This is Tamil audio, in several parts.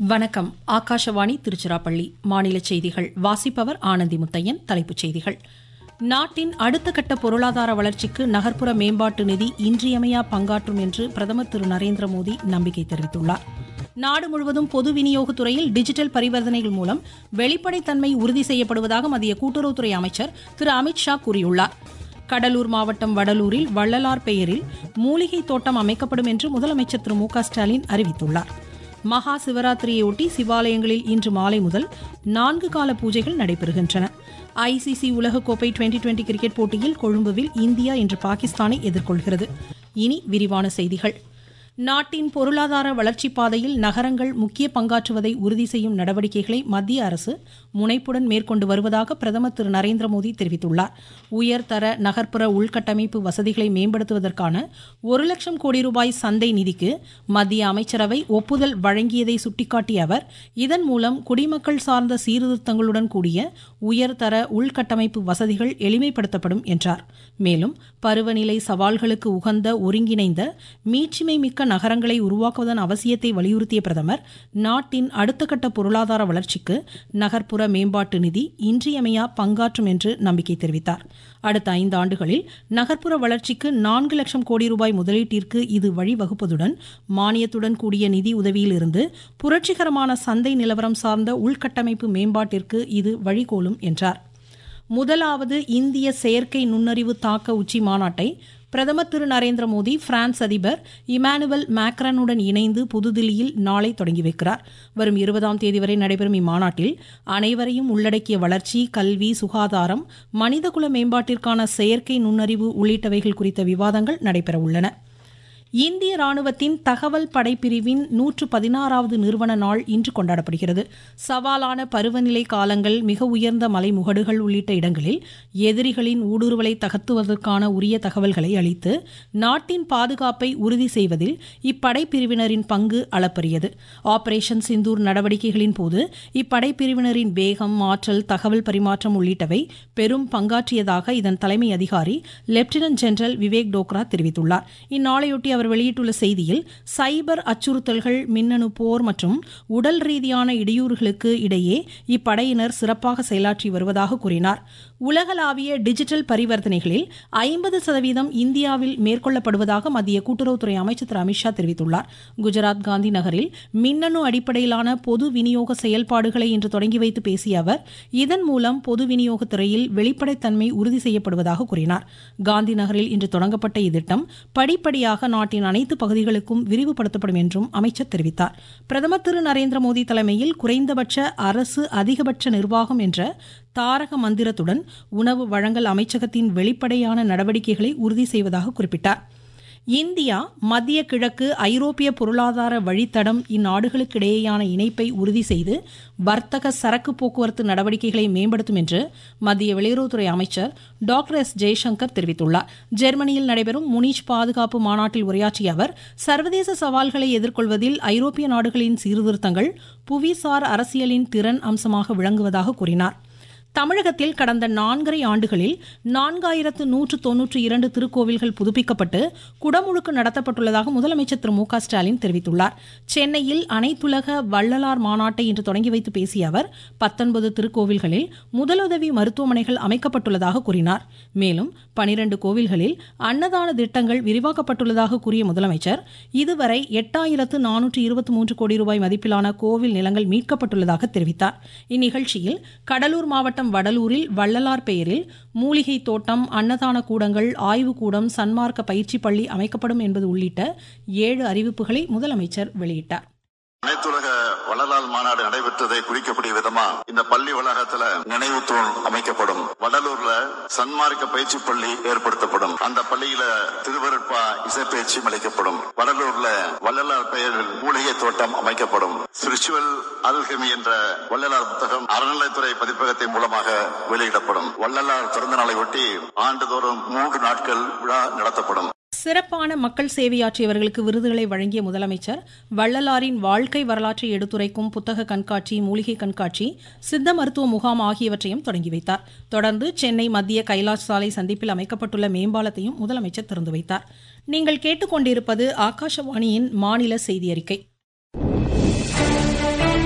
வணக்கம் ஆகாஷவாணி திருச்சிராப்பள்ளி மாநில செய்திகள் வாசிப்பவர் ஆனந்தி முத்தையன் தலைப்புச் செய்திகள் நாட்டின் அடுத்த கட்ட பொருளாதார வளர்ச்சிக்கு நகர்ப்புற மேம்பாட்டு நிதி இன்றியமையா பங்காற்றும் என்று பிரதமர் திரு நரேந்திர மோடி நம்பிக்கை தெரிவித்துள்ளார் நாடு முழுவதும் பொது விநியோகத் துறையில் டிஜிட்டல் பரிவர்த்தனைகள் மூலம் வெளிப்படைத்தன்மை உறுதி செய்யப்படுவதாக மத்திய கூட்டுறவுத்துறை அமைச்சர் திரு அமித்ஷா கூறியுள்ளார் கடலூர் மாவட்டம் வடலூரில் வள்ளலார் பெயரில் மூலிகை தோட்டம் அமைக்கப்படும் என்று முதலமைச்சர் திரு மு க ஸ்டாலின் அறிவித்துள்ளார் மகா சிவராத்திரியையொட்டி சிவாலயங்களில் இன்று மாலை முதல் நான்கு கால பூஜைகள் நடைபெறுகின்றன ஐசிசி உலகக்கோப்பை டுவெண்டி டுவெண்டி கிரிக்கெட் போட்டியில் கொழும்புவில் இந்தியா இன்று பாகிஸ்தானை எதிர்கொள்கிறது இனி விரிவான செய்திகள் நாட்டின் பொருளாதார வளர்ச்சிப் பாதையில் நகரங்கள் முக்கிய பங்காற்றுவதை உறுதி செய்யும் நடவடிக்கைகளை மத்திய அரசு முனைப்புடன் மேற்கொண்டு வருவதாக பிரதமர் திரு நரேந்திர மோடி தெரிவித்துள்ளார் உயர்தர நகர்ப்புற உள்கட்டமைப்பு வசதிகளை மேம்படுத்துவதற்கான ஒரு லட்சம் கோடி ரூபாய் சந்தை நிதிக்கு மத்திய அமைச்சரவை ஒப்புதல் வழங்கியதை சுட்டிக்காட்டிய அவர் இதன் மூலம் குடிமக்கள் சார்ந்த சீர்திருத்தங்களுடன் கூடிய உயர்தர உள்கட்டமைப்பு வசதிகள் எளிமைப்படுத்தப்படும் என்றார் மேலும் பருவநிலை சவால்களுக்கு உகந்த ஒருங்கிணைந்த மீட்சிமை மிக்க நகரங்களை உருவாக்குவதன் அவசியத்தை வலியுறுத்திய பிரதமர் நாட்டின் அடுத்த கட்ட பொருளாதார வளர்ச்சிக்கு நகர்ப்புற மேம்பாட்டு நிதி இன்றியமையா பங்காற்றும் என்று நம்பிக்கை தெரிவித்தார் அடுத்த ஐந்து ஆண்டுகளில் நகர்ப்புற வளர்ச்சிக்கு நான்கு லட்சம் கோடி ரூபாய் முதலீட்டிற்கு இது வழிவகுப்பதுடன் மானியத்துடன் கூடிய நிதி உதவியிலிருந்து புரட்சிகரமான சந்தை நிலவரம் சார்ந்த உள்கட்டமைப்பு மேம்பாட்டிற்கு இது வழிகோலும் என்றார் முதலாவது இந்திய செயற்கை நுண்ணறிவு தாக்க உச்சி மாநாட்டை பிரதமர் திரு நரேந்திர மோடி பிரான்ஸ் அதிபர் இமானுவல் மேக்ரனுடன் இணைந்து புதுதில்லியில் நாளை தொடங்கி வைக்கிறார் வரும் இருபதாம் தேதி வரை நடைபெறும் இம்மாநாட்டில் அனைவரையும் உள்ளடக்கிய வளர்ச்சி கல்வி சுகாதாரம் மனிதகுல மேம்பாட்டிற்கான செயற்கை நுண்ணறிவு உள்ளிட்டவைகள் குறித்த விவாதங்கள் நடைபெறவுள்ளன இந்திய ராணுவத்தின் தகவல் படைப்பிரிவின் நூற்று பதினாறாவது நிறுவன நாள் இன்று கொண்டாடப்படுகிறது சவாலான பருவநிலை காலங்கள் மிக உயர்ந்த மலைமுகடுகள் உள்ளிட்ட இடங்களில் எதிரிகளின் ஊடுருவலை தகர்த்துவதற்கான உரிய தகவல்களை அளித்து நாட்டின் பாதுகாப்பை உறுதி செய்வதில் இப்படைப்பிரிவினரின் பங்கு அளப்பரியது ஆபரேஷன் சிந்தூர் நடவடிக்கைகளின் போது இப்படைப்பிரிவினரின் வேகம் ஆற்றல் தகவல் பரிமாற்றம் உள்ளிட்டவை பெரும் பங்காற்றியதாக இதன் தலைமை அதிகாரி லெப்டினன்ட் ஜெனரல் விவேக் டோக்ரா தெரிவித்துள்ளார் இந்நாளையொட்டி அவர் வெளியிட்டுள்ள செய்தியில் சைபர் அச்சுறுத்தல்கள் மின்னணு போர் மற்றும் உடல் ரீதியான இடையூறுகளுக்கு இடையே இப்படையினர் சிறப்பாக செயலாற்றி வருவதாக கூறினார் உலகளாவிய டிஜிட்டல் பரிவர்த்தனைகளில் ஐம்பது சதவீதம் இந்தியாவில் மேற்கொள்ளப்படுவதாக மத்திய கூட்டுறவுத்துறை அமைச்சர் திரு அமித்ஷா தெரிவித்துள்ளார் குஜராத் காந்தி நகரில் மின்னணு அடிப்படையிலான பொது விநியோக செயல்பாடுகளை இன்று தொடங்கி வைத்து பேசிய அவர் இதன் மூலம் பொது விநியோகத் துறையில் வெளிப்படைத்தன்மை உறுதி செய்யப்படுவதாக கூறினார் காந்தி நகரில் இன்று தொடங்கப்பட்ட இத்திட்டம் படிப்படியாக நாட்டின் அனைத்து பகுதிகளுக்கும் விரிவுபடுத்தப்படும் என்றும் அமைச்சர் தெரிவித்தார் பிரதமர் திரு நரேந்திர மோடி தலைமையில் குறைந்தபட்ச அரசு அதிகபட்ச நிர்வாகம் என்ற தாரக மந்திரத்துடன் உணவு வழங்கல் அமைச்சகத்தின் வெளிப்படையான நடவடிக்கைகளை உறுதி செய்வதாக குறிப்பிட்டார் இந்தியா மத்திய கிழக்கு ஐரோப்பிய பொருளாதார வழித்தடம் இந்நாடுகளுக்கிடையேயான இணைப்பை உறுதி செய்து வர்த்தக சரக்கு போக்குவரத்து நடவடிக்கைகளை மேம்படுத்தும் என்று மத்திய வெளியுறவுத்துறை அமைச்சர் டாக்டர் எஸ் ஜெய்சங்கர் தெரிவித்துள்ளார் ஜெர்மனியில் நடைபெறும் முனிச் பாதுகாப்பு மாநாட்டில் உரையாற்றிய அவர் சர்வதேச சவால்களை எதிர்கொள்வதில் ஐரோப்பிய நாடுகளின் சீர்திருத்தங்கள் புவிசார் அரசியலின் திறன் அம்சமாக விளங்குவதாக கூறினார் தமிழகத்தில் கடந்த நான்கரை ஆண்டுகளில் நான்காயிரத்து நூற்று தொன்னூற்றி இரண்டு திருக்கோவில்கள் புதுப்பிக்கப்பட்டு குடமுழுக்கு நடத்தப்பட்டுள்ளதாக முதலமைச்சர் திரு மு க ஸ்டாலின் தெரிவித்துள்ளார் சென்னையில் அனைத்துலக வள்ளலார் மாநாட்டை இன்று தொடங்கி வைத்து பேசிய அவர் பத்தொன்பது திருக்கோவில்களில் முதலுதவி மருத்துவமனைகள் அமைக்கப்பட்டுள்ளதாக கூறினார் மேலும் பனிரண்டு கோவில்களில் அன்னதான திட்டங்கள் விரிவாக்கப்பட்டுள்ளதாக கூறிய முதலமைச்சர் இதுவரை எட்டாயிரத்து நானூற்று இருபத்தி மூன்று கோடி ரூபாய் மதிப்பிலான கோவில் நிலங்கள் மீட்கப்பட்டுள்ளதாக தெரிவித்தார் இந்நிகழ்ச்சியில் கடலூர் மாவட்டம் மாவட்டம் வடலூரில் வள்ளலார் பெயரில் மூலிகை தோட்டம் அன்னதான கூடங்கள் ஆய்வுக்கூடம் சன்மார்க்க பயிற்சி பள்ளி அமைக்கப்படும் என்பது உள்ளிட்ட ஏழு அறிவிப்புகளை முதலமைச்சர் வெளியிட்டார் அனைத்துலக வள்ளலார் மாநாடு நடைபெற்றதை குறிக்கக்கூடிய விதமா இந்த பள்ளி வளாகத்துல நினைவு தூண் அமைக்கப்படும் வடலூர்ல சன்மார்க்க பயிற்சி பள்ளி ஏற்படுத்தப்படும் அந்த பள்ளியில திருவருட்பா இசைப்பயிற்சி அளிக்கப்படும் வடலூர்ல வள்ளலார் பெயரில் மூலிகை தோட்டம் அமைக்கப்படும் ஸ்பிரிச்சுவல் அல்கெமி என்ற வள்ளலார் புத்தகம் அறநிலைத்துறை பதிப்பகத்தின் மூலமாக வெளியிடப்படும் வள்ளலார் பிறந்த நாளை ஒட்டி ஆண்டுதோறும் மூன்று நாட்கள் விழா நடத்தப்படும் சிறப்பான மக்கள் சேவையாற்றியவர்களுக்கு விருதுகளை வழங்கிய முதலமைச்சர் வள்ளலாரின் வாழ்க்கை வரலாற்றை எடுத்துரைக்கும் புத்தக கண்காட்சி மூலிகை கண்காட்சி சித்த மருத்துவ முகாம் ஆகியவற்றையும் தொடங்கி வைத்தார் தொடர்ந்து சென்னை மத்திய கைலாஷ் சாலை சந்திப்பில் அமைக்கப்பட்டுள்ள மேம்பாலத்தையும் முதலமைச்சர் திறந்து வைத்தார் நீங்கள் கேட்டுக்கொண்டிருப்பது ஆகாஷவாணியின் மாநில செய்தி அறிக்கை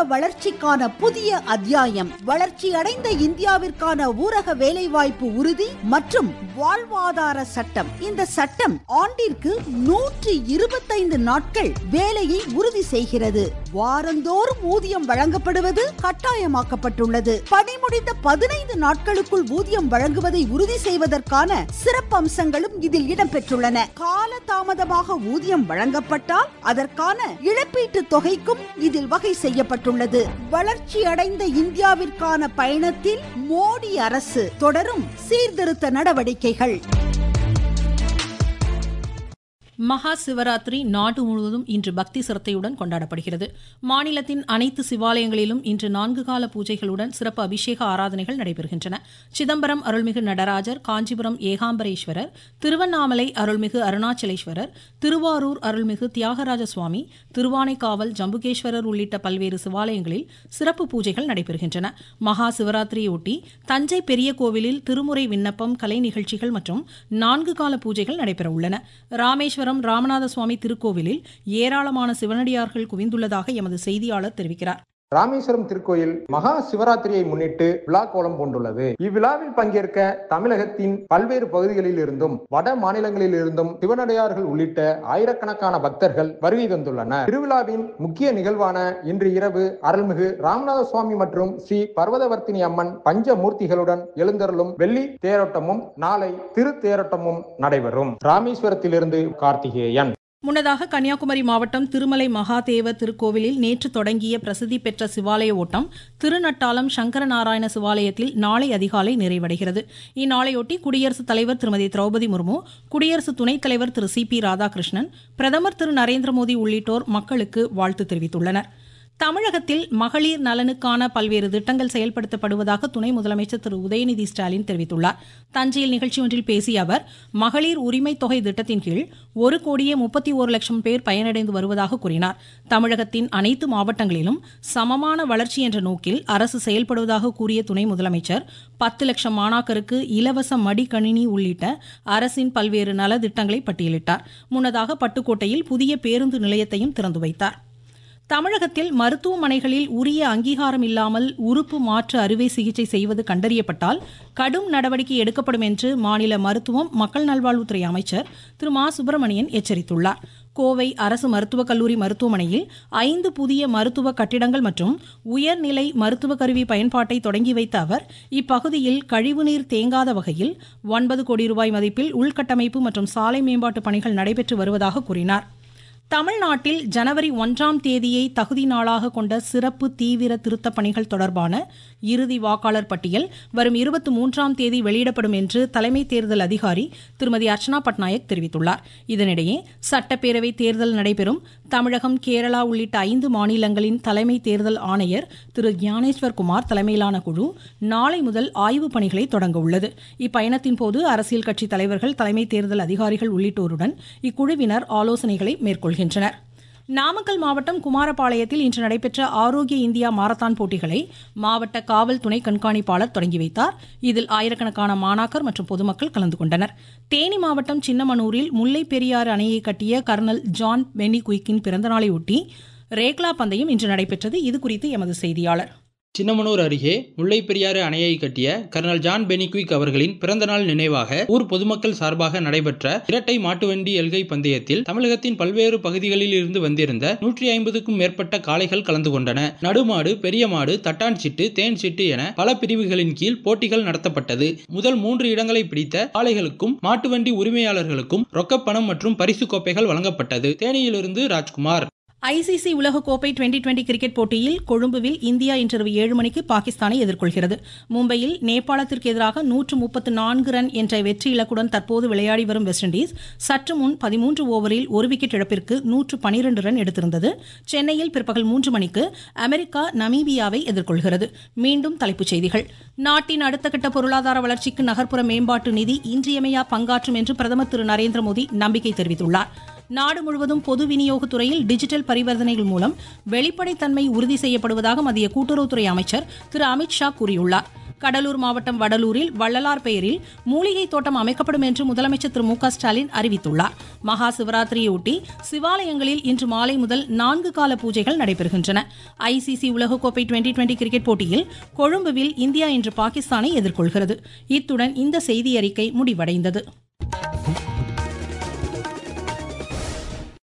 வளர்ச்சிக்கான புதிய அத்தியாயம் வளர்ச்சி அடைந்த இந்தியாவிற்கான ஊரக வேலைவாய்ப்பு உறுதி மற்றும் வாழ்வாதார சட்டம் இந்த சட்டம் ஆண்டிற்கு நூற்றி இருபத்தைந்து நாட்கள் வேலையை உறுதி செய்கிறது வாரந்தோறும் ஊதியம் வழங்கப்படுவது கட்டாயமாக்கப்பட்டுள்ளது பணி முடிந்த பதினைந்து நாட்களுக்குள் ஊதியம் வழங்குவதை உறுதி செய்வதற்கான சிறப்பு அம்சங்களும் இதில் இடம்பெற்றுள்ளன கால தாமதமாக ஊதியம் வழங்கப்பட்டால் அதற்கான இழப்பீட்டு தொகைக்கும் இதில் வகை செய்யப்பட்டுள்ளது வளர்ச்சி அடைந்த இந்தியாவிற்கான பயணத்தில் மோடி அரசு தொடரும் சீர்திருத்த நடவடிக்கைகள் மகா சிவராத்திரி நாடு முழுவதும் இன்று பக்தி சிரத்தையுடன் கொண்டாடப்படுகிறது மாநிலத்தின் அனைத்து சிவாலயங்களிலும் இன்று நான்கு கால பூஜைகளுடன் சிறப்பு அபிஷேக ஆராதனைகள் நடைபெறுகின்றன சிதம்பரம் அருள்மிகு நடராஜர் காஞ்சிபுரம் ஏகாம்பரேஸ்வரர் திருவண்ணாமலை அருள்மிகு அருணாச்சலேஸ்வரர் திருவாரூர் அருள்மிகு தியாகராஜ சுவாமி திருவானைக்காவல் ஜம்புகேஸ்வரர் உள்ளிட்ட பல்வேறு சிவாலயங்களில் சிறப்பு பூஜைகள் நடைபெறுகின்றன மகா சிவராத்திரியொட்டி தஞ்சை பெரிய கோவிலில் திருமுறை விண்ணப்பம் கலை நிகழ்ச்சிகள் மற்றும் நான்கு கால பூஜைகள் நடைபெற உள்ளன ராமேஸ்வரம் ராமேஸ்வரம் ராமநாத சுவாமி திருக்கோவிலில் ஏராளமான சிவனடியார்கள் குவிந்துள்ளதாக எமது செய்தியாளர் தெரிவிக்கிறார் ராமேஸ்வரம் திருக்கோயில் மகா சிவராத்திரியை முன்னிட்டு விழா கோலம் பூண்டுள்ளது இவ்விழாவில் பங்கேற்க தமிழகத்தின் பல்வேறு பகுதிகளில் இருந்தும் வட மாநிலங்களில் இருந்தும் சிவனடியார்கள் உள்ளிட்ட ஆயிரக்கணக்கான பக்தர்கள் வருகை தந்துள்ளனர் திருவிழாவின் முக்கிய நிகழ்வான இன்று இரவு அருள்மிகு ராமநாத சுவாமி மற்றும் ஸ்ரீ பர்வதவர்த்தினி அம்மன் பஞ்சமூர்த்திகளுடன் எழுந்தருளும் வெள்ளி தேரோட்டமும் நாளை திரு தேரோட்டமும் நடைபெறும் ராமேஸ்வரத்திலிருந்து கார்த்திகேயன் முன்னதாக கன்னியாகுமரி மாவட்டம் திருமலை மகாதேவ திருக்கோவிலில் நேற்று தொடங்கிய பிரசித்தி பெற்ற சிவாலய ஓட்டம் திருநட்டாலம் சங்கரநாராயண சிவாலயத்தில் நாளை அதிகாலை நிறைவடைகிறது இந்நாளையொட்டி குடியரசுத் தலைவர் திருமதி திரௌபதி முர்மு குடியரசு துணைத் தலைவர் திரு சி பி ராதாகிருஷ்ணன் பிரதமர் திரு நரேந்திர மோடி உள்ளிட்டோர் மக்களுக்கு வாழ்த்து தெரிவித்துள்ளனா் தமிழகத்தில் மகளிர் நலனுக்கான பல்வேறு திட்டங்கள் செயல்படுத்தப்படுவதாக துணை முதலமைச்சர் திரு உதயநிதி ஸ்டாலின் தெரிவித்துள்ளார் தஞ்சையில் நிகழ்ச்சி ஒன்றில் பேசிய அவர் மகளிர் உரிமை தொகை திட்டத்தின் கீழ் ஒரு கோடியே முப்பத்தி ஒரு லட்சம் பேர் பயனடைந்து வருவதாக கூறினார் தமிழகத்தின் அனைத்து மாவட்டங்களிலும் சமமான வளர்ச்சி என்ற நோக்கில் அரசு செயல்படுவதாக கூறிய துணை முதலமைச்சர் பத்து லட்சம் மாணாக்கருக்கு இலவச மடிக்கணினி உள்ளிட்ட அரசின் பல்வேறு நலத்திட்டங்களை பட்டியலிட்டார் முன்னதாக பட்டுக்கோட்டையில் புதிய பேருந்து நிலையத்தையும் திறந்து வைத்தார் தமிழகத்தில் மருத்துவமனைகளில் உரிய அங்கீகாரம் இல்லாமல் உறுப்பு மாற்று அறுவை சிகிச்சை செய்வது கண்டறியப்பட்டால் கடும் நடவடிக்கை எடுக்கப்படும் என்று மாநில மருத்துவம் மக்கள் நல்வாழ்வுத்துறை அமைச்சர் திரு மா சுப்பிரமணியன் எச்சரித்துள்ளார் கோவை அரசு மருத்துவக் கல்லூரி மருத்துவமனையில் ஐந்து புதிய மருத்துவ கட்டிடங்கள் மற்றும் உயர்நிலை மருத்துவ கருவி பயன்பாட்டை தொடங்கி வைத்த அவர் இப்பகுதியில் கழிவுநீர் தேங்காத வகையில் ஒன்பது கோடி ரூபாய் மதிப்பில் உள்கட்டமைப்பு மற்றும் சாலை மேம்பாட்டு பணிகள் நடைபெற்று வருவதாக கூறினார் தமிழ்நாட்டில் ஜனவரி ஒன்றாம் தேதியை தகுதி நாளாக கொண்ட சிறப்பு தீவிர திருத்தப் பணிகள் தொடர்பான இறுதி வாக்காளர் பட்டியல் வரும் இருபத்தி மூன்றாம் தேதி வெளியிடப்படும் என்று தலைமை தேர்தல் அதிகாரி திருமதி அர்ச்சனா பட்நாயக் தெரிவித்துள்ளார் இதனிடையே சட்டப்பேரவை தேர்தல் நடைபெறும் தமிழகம் கேரளா உள்ளிட்ட ஐந்து மாநிலங்களின் தலைமை தேர்தல் ஆணையர் திரு ஞானேஸ்வர் குமார் தலைமையிலான குழு நாளை முதல் ஆய்வுப் பணிகளை தொடங்க உள்ளது இப்பயணத்தின் போது அரசியல் கட்சி தலைவர்கள் தலைமை தேர்தல் அதிகாரிகள் உள்ளிட்டோருடன் இக்குழுவினர் ஆலோசனைகளை மேற்கொள்கின்றனர் நாமக்கல் மாவட்டம் குமாரபாளையத்தில் இன்று நடைபெற்ற ஆரோக்கிய இந்தியா மாரத்தான் போட்டிகளை மாவட்ட காவல் துணை கண்காணிப்பாளர் தொடங்கி வைத்தார் இதில் ஆயிரக்கணக்கான மாணாக்கர் மற்றும் பொதுமக்கள் கலந்து கொண்டனர் தேனி மாவட்டம் சின்னமனூரில் முல்லை பெரியாறு அணையை கட்டிய கர்னல் ஜான் பென்னி குயிக்கின் பிறந்தநாளையொட்டி ரேக்லா பந்தயம் இன்று நடைபெற்றது இதுகுறித்து எமது செய்தியாளர் சின்னமனூர் அருகே முல்லைப்பெரியாறு அணையை கட்டிய கர்னல் ஜான் பெனிக்விக் அவர்களின் பிறந்தநாள் நினைவாக ஊர் பொதுமக்கள் சார்பாக நடைபெற்ற இரட்டை மாட்டுவண்டி எல்கை பந்தயத்தில் தமிழகத்தின் பல்வேறு பகுதிகளில் இருந்து வந்திருந்த நூற்றி ஐம்பதுக்கும் மேற்பட்ட காளைகள் கலந்து கொண்டன நடுமாடு பெரிய மாடு தட்டான் சிட்டு தேன் சிட்டு என பல பிரிவுகளின் கீழ் போட்டிகள் நடத்தப்பட்டது முதல் மூன்று இடங்களை பிடித்த காளைகளுக்கும் மாட்டுவண்டி உரிமையாளர்களுக்கும் ரொக்கப்பணம் மற்றும் பரிசு கோப்பைகள் வழங்கப்பட்டது தேனியிலிருந்து ராஜ்குமார் ஐசிசி உலகக்கோப்பை டுவெண்டி டுவெண்டி கிரிக்கெட் போட்டியில் கொழும்புவில் இந்தியா இன்றிரவு ஏழு மணிக்கு பாகிஸ்தானை எதிர்கொள்கிறது மும்பையில் நேபாளத்திற்கு எதிராக நூற்று முப்பத்து நான்கு ரன் என்ற வெற்றி இலக்குடன் தற்போது விளையாடி வரும் வெஸ்ட் இண்டீஸ் சற்று முன் பதிமூன்று ஓவரில் ஒரு விக்கெட் இழப்பிற்கு நூற்று பனிரெண்டு ரன் எடுத்திருந்தது சென்னையில் பிற்பகல் மூன்று மணிக்கு அமெரிக்கா நமீபியாவை எதிர்கொள்கிறது மீண்டும் தலைப்புச் செய்திகள் நாட்டின் அடுத்த கட்ட பொருளாதார வளர்ச்சிக்கு நகர்ப்புற மேம்பாட்டு நிதி இன்றியமையா பங்காற்றும் என்று பிரதமர் திரு நரேந்திர மோடி நம்பிக்கை தெரிவித்துள்ளார் நாடு முழுவதும் பொது விநியோகத் துறையில் டிஜிட்டல் பரிவர்த்தனைகள் மூலம் வெளிப்படைத்தன்மை உறுதி செய்யப்படுவதாக மத்திய கூட்டுறவுத்துறை அமைச்சர் திரு அமித் ஷா கூறியுள்ளார் கடலூர் மாவட்டம் வடலூரில் வள்ளலார் பெயரில் மூலிகை தோட்டம் அமைக்கப்படும் என்று முதலமைச்சர் திரு மு க ஸ்டாலின் அறிவித்துள்ளார் மகா சிவராத்திரியொட்டி சிவாலயங்களில் இன்று மாலை முதல் நான்கு கால பூஜைகள் நடைபெறுகின்றன ஐசிசி உலகக்கோப்பை டுவெண்டி டுவெண்டி கிரிக்கெட் போட்டியில் கொழும்புவில் இந்தியா இன்று பாகிஸ்தானை எதிர்கொள்கிறது இத்துடன் இந்த செய்தி அறிக்கை முடிவடைந்தது